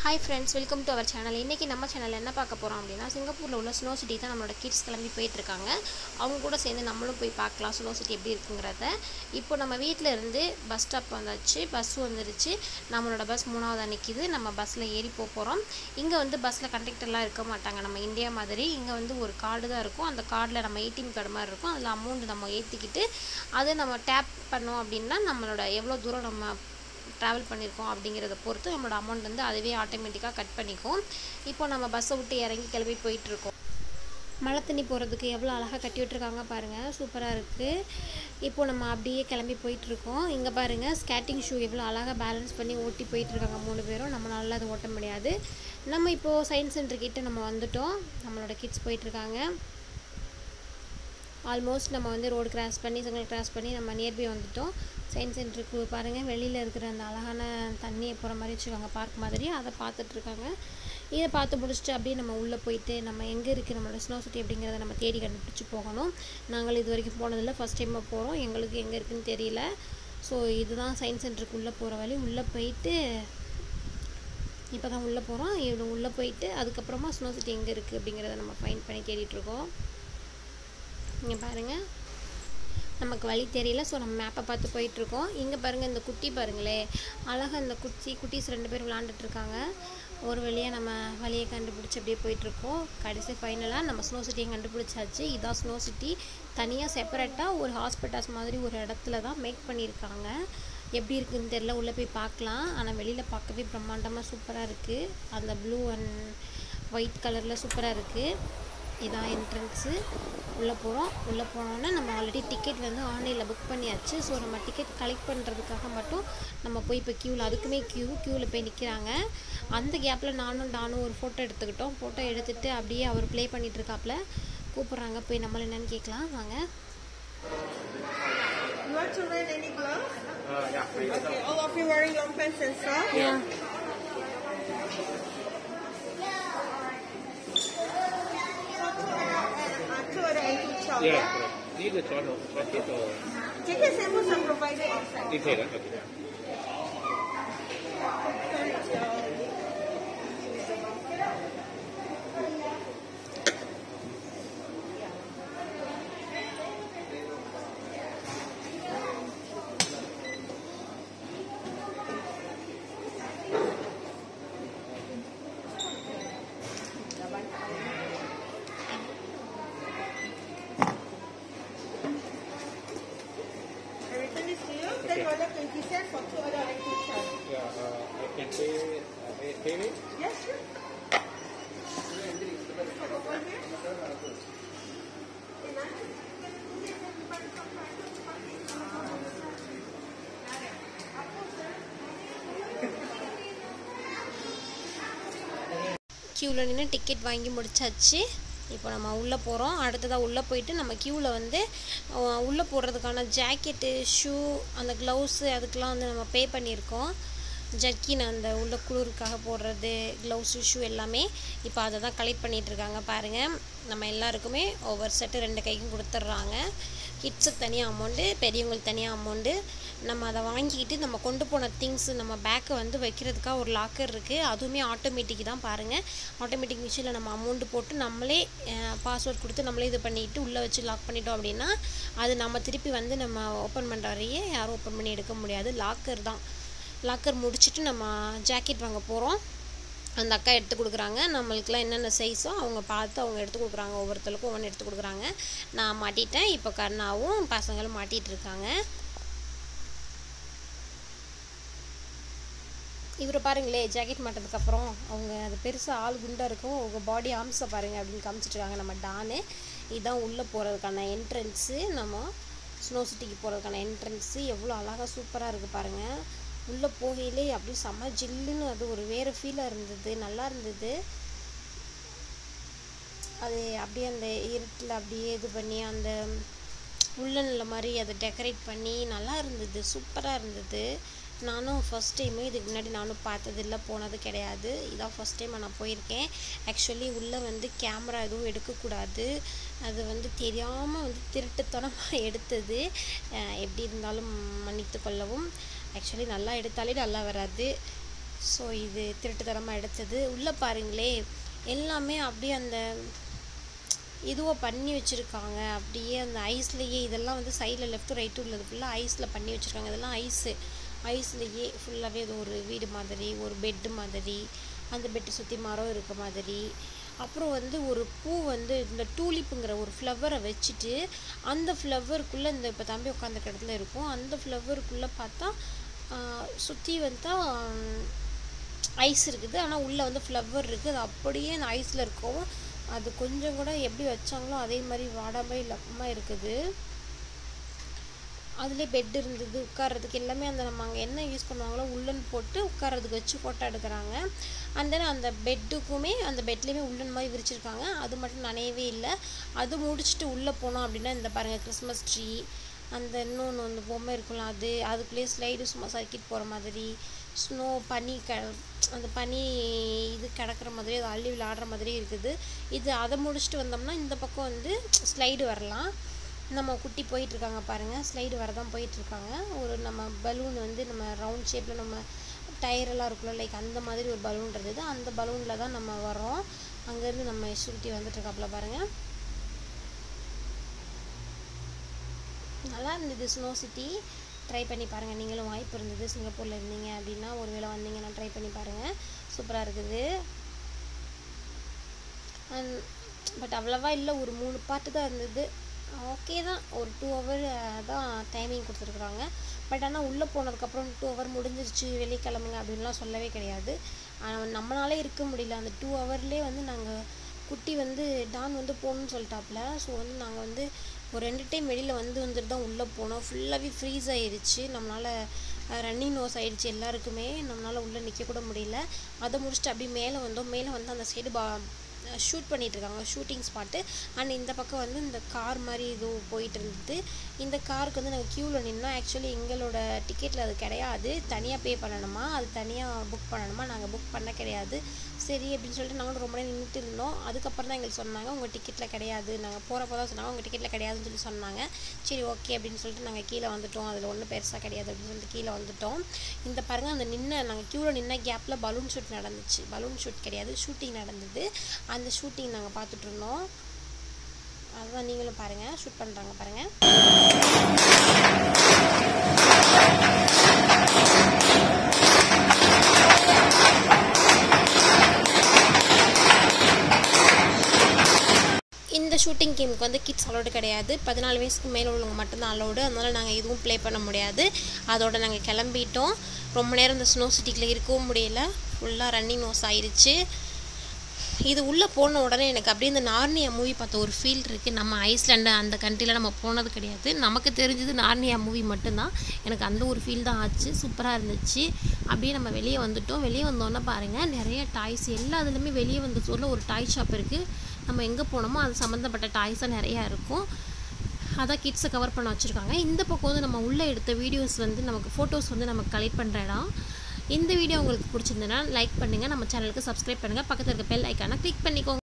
Hi friends welcome to our channel இன்றைக்கி நம்ம சேனலில் என்ன பார்க்க போகிறோம் அப்படின்னா சிங்கப்பூரில் உள்ள ஸ்னோ சிட்டி தான் நம்மளோட கிட்ஸ் கிளம்பி போயிட்டுருக்காங்க அவங்க கூட சேர்ந்து நம்மளும் போய் பார்க்கலாம் ஸ்னோ சிட்டி எப்படி இருக்குங்கிறத இப்போ நம்ம வீட்டில் இருந்து பஸ் ஸ்டாப் வந்தாச்சு பஸ் வந்துருச்சு நம்மளோட பஸ் மூணாவது நிற்கிது நம்ம பஸ்ஸில் ஏறி போக போகிறோம் இங்கே வந்து பஸ்ஸில் கண்டக்டர்லாம் இருக்க மாட்டாங்க நம்ம இந்தியா மாதிரி இங்கே வந்து ஒரு கார்டு தான் இருக்கும் அந்த கார்டில் நம்ம ஏடிஎம் கார்டு மாதிரி இருக்கும் அதில் அமௌண்ட் நம்ம ஏற்றிக்கிட்டு அதை நம்ம டேப் பண்ணோம் அப்படின்னா நம்மளோட எவ்வளோ தூரம் நம்ம ட்ராவல் பண்ணியிருக்கோம் அப்படிங்கிறத பொறுத்து நம்மளோட அமௌண்ட் வந்து அதுவே ஆட்டோமேட்டிக்காக கட் பண்ணிக்கும் இப்போ நம்ம பஸ்ஸை விட்டு இறங்கி கிளம்பி போயிட்டுருக்கோம் மழை தண்ணி போகிறதுக்கு எவ்வளோ அழகாக கட்டி விட்டுருக்காங்க பாருங்கள் சூப்பராக இருக்குது இப்போ நம்ம அப்படியே கிளம்பி போயிட்டுருக்கோம் இங்கே பாருங்கள் ஸ்கேட்டிங் ஷூ எவ்வளோ அழகாக பேலன்ஸ் பண்ணி ஓட்டி போயிட்டுருக்காங்க மூணு பேரும் நம்மளால அது ஓட்ட முடியாது நம்ம இப்போது சயின்ஸ் சென்டர் கிட்ட நம்ம வந்துட்டோம் நம்மளோட கிட்ஸ் போயிட்டுருக்காங்க ஆல்மோஸ்ட் நம்ம வந்து ரோடு கிராஸ் பண்ணி சிக்னல் கிராஸ் பண்ணி நம்ம நியர்பை வந்துட்டோம் சயின்ஸ் சென்டருக்கு பாருங்கள் வெளியில் இருக்கிற அந்த அழகான தண்ணியை போகிற மாதிரி வச்சுருக்காங்க பார்க் மாதிரி அதை பார்த்துட்ருக்காங்க இதை பார்த்து முடிச்சுட்டு அப்படியே நம்ம உள்ளே போயிட்டு நம்ம எங்கே இருக்குது நம்மளோட ஸ்னோ சிட்டி அப்படிங்கிறத நம்ம தேடி கண்டுபிடிச்சி போகணும் நாங்கள் இது வரைக்கும் போனதில்லை ஃபஸ்ட் டைமாக போகிறோம் எங்களுக்கு எங்கே இருக்குதுன்னு தெரியல ஸோ இதுதான் சயின்ஸ் சென்டருக்கு உள்ளே போகிற வழி உள்ளே போயிட்டு இப்போ தான் உள்ளே போகிறோம் இவ்வளோ உள்ளே போயிட்டு அதுக்கப்புறமா ஸ்னோ சிட்டி எங்கே இருக்குது அப்படிங்கிறத நம்ம ஃபைன் பண்ணி தேடிட்டுருக்கோம் இங்கே பாருங்கள் நமக்கு வழி தெரியல ஸோ நம்ம மேப்பை பார்த்து போயிட்டுருக்கோம் இங்கே பாருங்கள் இந்த குட்டி பாருங்களே அழகாக இந்த குட்டி குட்டீஸ் ரெண்டு பேர் விளாண்டுட்ருக்காங்க ஒரு வழியாக நம்ம வழியை கண்டுபிடிச்சி அப்படியே போயிட்டுருக்கோம் கடைசி ஃபைனலாக நம்ம ஸ்னோ சிட்டியை கண்டுபிடிச்சாச்சு இதான் ஸ்னோ சிட்டி தனியாக செப்பரேட்டாக ஒரு ஹாஸ்பிட்டல்ஸ் மாதிரி ஒரு இடத்துல தான் மேக் பண்ணியிருக்காங்க எப்படி இருக்குதுன்னு தெரில உள்ளே போய் பார்க்கலாம் ஆனால் வெளியில் பார்க்கவே பிரம்மாண்டமாக சூப்பராக இருக்குது அந்த ப்ளூ அண்ட் ஒயிட் கலரில் சூப்பராக இருக்குது இதான் என்ட்ரன்ஸு உள்ளே போகிறோம் உள்ளே போனோன்னே நம்ம ஆல்ரெடி டிக்கெட் வந்து ஆன்லைனில் புக் பண்ணியாச்சு ஸோ நம்ம டிக்கெட் கலெக்ட் பண்ணுறதுக்காக மட்டும் நம்ம போய் இப்போ க்யூவில் அதுக்குமே க்யூ க்யூவில் போய் நிற்கிறாங்க அந்த கேப்பில் நானும் நானும் ஒரு ஃபோட்டோ எடுத்துக்கிட்டோம் ஃபோட்டோ எடுத்துகிட்டு அப்படியே அவர் ப்ளே பண்ணிகிட்டு இருக்காப்புல கூப்பிட்றாங்க போய் நம்மள என்னன்னு கேட்கலாம் வாங்க You want to rent any gloves? Uh, yeah, please. Okay, all of you wearing long pants and stuff? Uh, two adult and two child. Yeah, correct. Need the short of jacket or Ticket samples are provided outside. detail, huh? okay. I return this to you. Ten dollar twenty cents for two adult and two child. Yeah, uh, I can pay, uh, pay, pay it? Yes, sure. Over here. க்யூவில் நின்று ticket வாங்கி முடிச்சாச்சு இப்போ நம்ம உள்ளே போகிறோம் அடுத்ததாக உள்ளே போயிட்டு நம்ம க்யூவில் வந்து அஹ், உள்ளே போடுறதுக்கான ஜாக்கெட்டு ஷூ அந்த க்ளவுஸு அதுக்கெலாம் வந்து நம்ம பே பண்ணியிருக்கோம் ஜர்க்கின் அந்த உள்ள குளிருக்காக போடுறது க்ளவுஸு ஷூ எல்லாமே இப்போ அதை தான் கலெக்ட் பண்ணிகிட்டு இருக்காங்க பாருங்கள் நம்ம எல்லாருக்குமே ஒவ்வொரு செட்டு ரெண்டு கைக்கும் கொடுத்துட்றாங்க கிட்ஸுக்கு தனியாக அமௌண்ட்டு பெரியவங்களுக்கு தனியாக அமௌண்ட்டு நம்ம அதை வாங்கிக்கிட்டு நம்ம கொண்டு போன திங்ஸ் நம்ம பேக்கை வந்து வைக்கிறதுக்காக ஒரு லாக்கர் இருக்குது அதுவுமே ஆட்டோமேட்டிக் தான் பாருங்கள் ஆட்டோமேட்டிக் மிஷினில் நம்ம அமௌண்ட்டு போட்டு நம்மளே பாஸ்வேர்ட் கொடுத்து நம்மளே இது பண்ணிட்டு உள்ளே வச்சு லாக் பண்ணிட்டோம் அப்படின்னா அது நம்ம திருப்பி வந்து நம்ம ஓப்பன் பண்ணுற வரையே யாரும் ஓப்பன் பண்ணி எடுக்க முடியாது லாக்கர் தான் லாக்கர் முடிச்சுட்டு நம்ம ஜாக்கெட் வாங்க போகிறோம் அந்த அக்கா எடுத்து கொடுக்குறாங்க நம்மளுக்குலாம் என்னென்ன சைஸோ அவங்க பார்த்து அவங்க எடுத்து கொடுக்குறாங்க ஒவ்வொருத்தருக்கும் ஒவ்வொன்று எடுத்து கொடுக்குறாங்க நான் மாட்டிட்டேன் இப்போ கர்ணாவும் பசங்களும் மாட்டிகிட்டு இருக்காங்க இவரை பாருங்களே ஜாக்கெட் மாட்டதுக்கப்புறம் அவங்க அது பெருசாக ஆள் குண்டாக இருக்கும் அவங்க பாடி ஆர்ம்ஸை பாருங்கள் அப்படின்னு காமிச்சிட்ருக்காங்க நம்ம டானு இதுதான் உள்ளே போகிறதுக்கான என்ட்ரன்ஸு நம்ம ஸ்னோ சிட்டிக்கு போகிறதுக்கான என்ட்ரன்ஸு எவ்வளோ அழகாக சூப்பராக இருக்குது பாருங்கள் உள்ளே போகையிலே அப்படியே செம்ம ஜில்லுன்னு அது ஒரு வேறு ஃபீலாக இருந்தது நல்லா இருந்தது அது அப்படியே அந்த இருட்டில் அப்படியே இது பண்ணி அந்த உள்ளனில் மாதிரி அதை டெக்கரேட் பண்ணி நல்லா இருந்தது சூப்பராக இருந்தது நானும் ஃபஸ்ட் டைமு இதுக்கு முன்னாடி நானும் பார்த்ததில்ல போனது கிடையாது இதான் ஃபஸ்ட் டைம் நான் போயிருக்கேன் ஆக்சுவலி உள்ளே வந்து கேமரா எதுவும் எடுக்கக்கூடாது அது வந்து தெரியாமல் வந்து திருட்டுத்தனமாக எடுத்தது அஹ் எப்படி இருந்தாலும் மன்னித்து கொள்ளவும் ஆக்சுவலி நல்லா எடுத்தாலே நல்லா வராது ஸோ இது திருட்டுத்தனமாக எடுத்தது உள்ளே பாருங்களே எல்லாமே அப்படியே அந்த இதுவோ பண்ணி வச்சுருக்காங்க அப்படியே அந்த ஐஸ்லேயே இதெல்லாம் வந்து சைடில் லெஃப்ட் ரைட்டு உள்ளது ஃபுல்லாக ஐஸில் பண்ணி வச்சுருக்காங்க இதெல்லாம் ஐஸு ஐஸ்லேயே ஃபுல்லாகவே இது ஒரு வீடு மாதிரி ஒரு பெட்டு மாதிரி அந்த பெட்டு சுற்றி மரம் இருக்க மாதிரி அப்புறம் வந்து ஒரு பூ வந்து இந்த டூலிப்புங்கிற ஒரு ஃப்ளவரை வச்சுட்டு அந்த ஃப்ளவருக்குள்ளே இந்த இப்போ தம்பி உட்காந்துருக்க இடத்துல இருக்கும் அந்த ஃப்ளவருக்குள்ளே பார்த்தா சுற்றி வந்து ஐஸ் இருக்குது ஆனால் உள்ளே வந்து ஃப்ளவர் இருக்குது அது அப்படியே அந்த ஐஸில் இருக்கும் அது கொஞ்சம் கூட எப்படி வச்சாங்களோ அதே மாதிரி வாடாமல் இல்லாமல் இருக்குது அதுலேயே பெட் இருந்தது உட்கார்றதுக்கு எல்லாமே அந்த நம்ம அங்கே என்ன யூஸ் பண்ணுவாங்களோ உள்ளன் போட்டு உட்கார்றதுக்கு வச்சு ஃபோட்டோ எடுக்கிறாங்க அண்ட் தென் அந்த பெட்டுக்குமே அந்த பெட்லேயுமே உள்ளன் மாதிரி விரிச்சிருக்காங்க அது மட்டும் நனையவே இல்லை அது முடிச்சுட்டு உள்ளே போனோம் அப்படின்னா இந்த பாருங்கள் கிறிஸ்மஸ் ட்ரீ அந்த இன்னொன்று அந்த பொம்மை இருக்கும்ல அது அதுக்குள்ளேயே ஸ்லைடு சும்மா சர்க்கிட் போகிற மாதிரி ஸ்னோ பனி க அந்த பனி இது கிடக்கிற மாதிரி அது அள்ளி விளையாடுற மாதிரி இருக்குது இது அதை முடிச்சுட்டு வந்தோம்னா இந்த பக்கம் வந்து ஸ்லைடு வரலாம் நம்ம குட்டி போயிட்டுருக்காங்க பாருங்கள் ஸ்லைடு வரதான் போயிட்டுருக்காங்க ஒரு நம்ம பலூன் வந்து நம்ம ரவுண்ட் ஷேப்பில் நம்ம டயரெல்லாம் இருக்குல்ல லைக் அந்த மாதிரி ஒரு பலூன் இருந்தது அந்த பலூனில் தான் நம்ம வரோம் அங்கேருந்து நம்ம சுருட்டி வந்துட்டுருக்காப்புல பாருங்கள் நல்லா இருந்தது ஸ்னோ சிட்டி ட்ரை பண்ணி பாருங்கள் நீங்களும் வாய்ப்பு இருந்தது சிங்கப்பூரில் இருந்தீங்க அப்படின்னா ஒரு வேளை வந்தீங்கன்னா ட்ரை பண்ணி பாருங்கள் சூப்பராக இருக்குது அண்ட் பட் அவ்வளோவா இல்லை ஒரு மூணு பாட்டு தான் இருந்தது ஓகே தான் ஒரு டூ ஹவர் தான் டைமிங் கொடுத்துருக்குறாங்க பட் ஆனால் உள்ளே போனதுக்கப்புறம் டூ ஹவர் முடிஞ்சிருச்சு வெளியே கிளம்புங்க அப்படின்லாம் சொல்லவே கிடையாது நம்மளாலே இருக்க முடியல அந்த டூ ஹவர்லேயே வந்து நாங்கள் குட்டி வந்து டான் வந்து போகணுன்னு சொல்லிட்டாப்புல ஸோ வந்து நாங்கள் வந்து ஒரு ரெண்டு டைம் வெளியில் வந்து வந்துட்டு தான் உள்ளே போனோம் ஃபுல்லாகவே ஃப்ரீஸ் ஆயிடுச்சு நம்மளால் ரன்னிங் நோஸ் ஆயிடுச்சு எல்லாருக்குமே நம்மளால் உள்ளே நிற்க கூட முடியல அதை முடிச்சுட்டு அப்படியே மேலே வந்தோம் மேலே வந்து அந்த சைடு பா ஷூட் பண்ணிகிட்ருக்காங்க ஷூட்டிங் ஸ்பாட்டு அண்ட் இந்த பக்கம் வந்து இந்த கார் மாதிரி இது போயிட்டு இருந்தது இந்த காருக்கு வந்து நாங்கள் க்யூவில் நின்னோம் ஆக்சுவலி எங்களோட டிக்கெட்டில் அது கிடையாது தனியாக பே பண்ணணுமா அது தனியாக புக் பண்ணணுமா நாங்கள் புக் பண்ண கிடையாது சரி அப்படின்னு சொல்லிட்டு நாங்களும் ரொம்ப நேரம் நின்றுட்டு இருந்தோம் அதுக்கப்புறம் தான் எங்களுக்கு சொன்னாங்க உங்கள் டிக்கெட்டில் கிடையாது நாங்கள் போகிறப்போ தான் சொன்னாங்க உங்கள் டிக்கெட்டில் கிடையாதுன்னு சொல்லி சொன்னாங்க சரி ஓகே அப்படின்னு சொல்லிட்டு நாங்கள் கீழே வந்துட்டோம் அதில் ஒன்றும் பெருசாக கிடையாது அப்படின்னு சொல்லிட்டு கீழே வந்துட்டோம் இந்த பாருங்கள் அந்த நின்ன நாங்கள் க்யூவில் நின்ன கேப்பில் பலூன் ஷூட் நடந்துச்சு பலூன் ஷூட் கிடையாது ஷூட்டிங் நடந்தது அந்த ஷூட்டிங் நாங்கள் பார்த்துட்டு இருந்தோம் அதுதான் நீங்களும் பாருங்கள் ஷூட் பண்ணுறாங்க பாருங்கள் இந்த ஷூட்டிங் கேமுக்கு வந்து கிட்ஸ் அலோடு கிடையாது பதினாலு வயசுக்கு மேலே உள்ளவங்க மட்டும்தான் அலோடு அதனால் நாங்கள் எதுவும் ப்ளே பண்ண முடியாது அதோட நாங்கள் கிளம்பிட்டோம் ரொம்ப நேரம் இந்த ஸ்னோ சிட்டிக்குள்ளே இருக்கவும் முடியல ஃபுல்லாக ரன்னிங் நோஸ் ஆயிடுச்சு இது உள்ளே போன உடனே எனக்கு அப்படியே இந்த நார்னியா மூவி பார்த்த ஒரு ஃபீல் இருக்குது நம்ம ஐஸ்லாண்டு அந்த கண்ட்ரியில் நம்ம போனது கிடையாது நமக்கு தெரிஞ்சது நார்னியா மூவி மட்டும்தான் எனக்கு அந்த ஒரு ஃபீல் தான் ஆச்சு சூப்பராக இருந்துச்சு அப்படியே நம்ம வெளியே வந்துட்டோம் வெளியே வந்தோன்னே பாருங்கள் நிறைய டாய்ஸ் எல்லா இதுலேயுமே வெளியே வந்த சூரில் ஒரு டாய் ஷாப் இருக்குது நம்ம எங்கே போனோமோ அது சம்மந்தப்பட்ட டாய்ஸாக நிறையா இருக்கும் அதான் கிட்ஸை கவர் பண்ண வச்சுருக்காங்க இந்த பக்கம் வந்து நம்ம உள்ளே எடுத்த வீடியோஸ் வந்து நமக்கு ஃபோட்டோஸ் வந்து நமக்கு கலெக்ட் பண்ணுற இடம் இந்த வீடியோ உங்களுக்கு பிடிச்சிருந்ததுன்னா லைக் பண்ணுங்கள் நம்ம சேனலுக்கு சப்ஸ்கிரைப் பண்ணுங்கள் பக்கத்தில் இருக்க பெல் ஐக்கானை கிளிக் பண்ணிக்கோங்க